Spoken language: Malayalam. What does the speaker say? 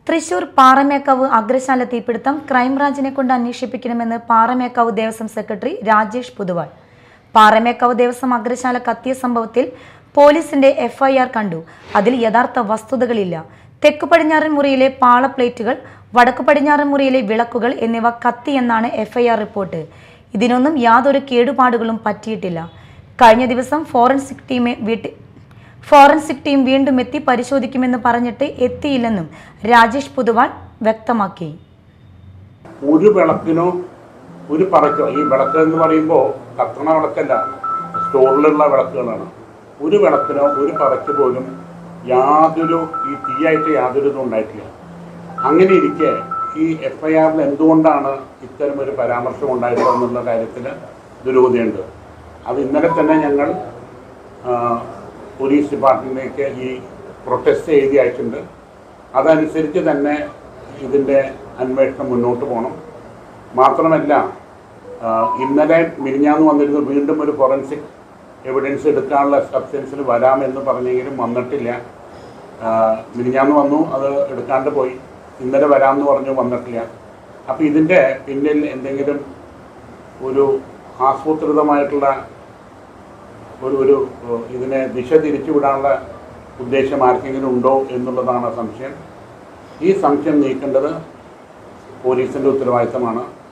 തൃശൂർ പാറമേക്കാവ് അഗ്രശാല തീപിടുത്തം ക്രൈംബ്രാഞ്ചിനെ കൊണ്ട് അന്വേഷിപ്പിക്കണമെന്ന് പാറമേക്കാവ് ദേവസ്വം സെക്രട്ടറി രാജേഷ് പുതുവാൾ പാറമേക്കാവ് ദേവസ്വം അഗ്രശാല കത്തിയ സംഭവത്തിൽ പോലീസിന്റെ എഫ്ഐആർ കണ്ടു അതിൽ യഥാർത്ഥ വസ്തുതകളില്ല തെക്കു പടിഞ്ഞാറൻ മുറിയിലെ പാള പ്ലേറ്റുകൾ വടക്കു പടിഞ്ഞാറൻ മുറിയിലെ വിളക്കുകൾ എന്നിവ കത്തിയെന്നാണ് എഫ്ഐആർ റിപ്പോർട്ട് ഇതിനൊന്നും യാതൊരു കേടുപാടുകളും പറ്റിയിട്ടില്ല കഴിഞ്ഞ ദിവസം ഫോറൻസിക് ടീമെ വീട്ടിൽ ഫോറൻസിക് ടീം വീണ്ടും എത്തി പരിശോധിക്കുമെന്ന് പറഞ്ഞിട്ട് എത്തിയില്ലെന്നും രാജേഷ് പുതുവാൾ വ്യക്തമാക്കി ഒരു വിളക്കിനോ ഒരു പറക്കോ ഈ വിളക്ക് എന്ന് പറയുമ്പോൾ കത്തണ വിളക്കല്ല സ്റ്റോറിലുള്ള വിളക്കുകളാണ് ഒരു വിളക്കിനോ ഒരു പറയ്ക്ക് പോലും യാതൊരു ഈ തീയായിട്ട് യാതൊരു ഇതും ഉണ്ടായിട്ടില്ല അങ്ങനെ ഇരിക്കെ ഈ എഫ് ഐ ആറിൽ എന്തുകൊണ്ടാണ് ഇത്തരം ഒരു പരാമർശം ഉണ്ടായിട്ടുള്ളതെന്നുള്ള കാര്യത്തിൽ ദുരൂഹതയുണ്ട് അത് ഇന്നലെ തന്നെ ഞങ്ങൾ ആ, പോലീസ് ഡിപ്പാർട്ട്മെൻറ്റിലേക്ക് ഈ പ്രൊട്ടസ്റ്റ് എഴുതി അയച്ചിട്ടുണ്ട് അതനുസരിച്ച് തന്നെ ഇതിൻ്റെ അന്വേഷണം മുന്നോട്ട് പോകണം മാത്രമല്ല ആ, ഇന്നലെ മിനിഞ്ഞാന്ന് വന്നിരുന്നു വീണ്ടും ഒരു ഫോറൻസിക് എവിഡൻസ് എടുക്കാനുള്ള സബ്സ്റ്റൻസിൽ വരാമെന്ന് പറഞ്ഞെങ്കിലും വന്നിട്ടില്ല ആ, മിനിഞ്ഞാന്ന് വന്നു അത് എടുക്കാണ്ട് പോയി ഇന്നലെ വരാമെന്ന് പറഞ്ഞു വന്നിട്ടില്ല അപ്പോൾ ഇതിൻ്റെ പിന്നിൽ എന്തെങ്കിലും ഒരു ആസൂത്രിതമായിട്ടുള്ള ഒരു ഒരു ഏഹ്, ഇതിനെ ദിശ തിരിച്ചുവിടാനുള്ള ഉദ്ദേശം ആർക്കെങ്കിലും ഉണ്ടോ എന്നുള്ളതാണ് സംശയം ഈ സംശയം നീക്കേണ്ടത് പോലീസിൻ്റെ ഉത്തരവാദിത്തമാണ്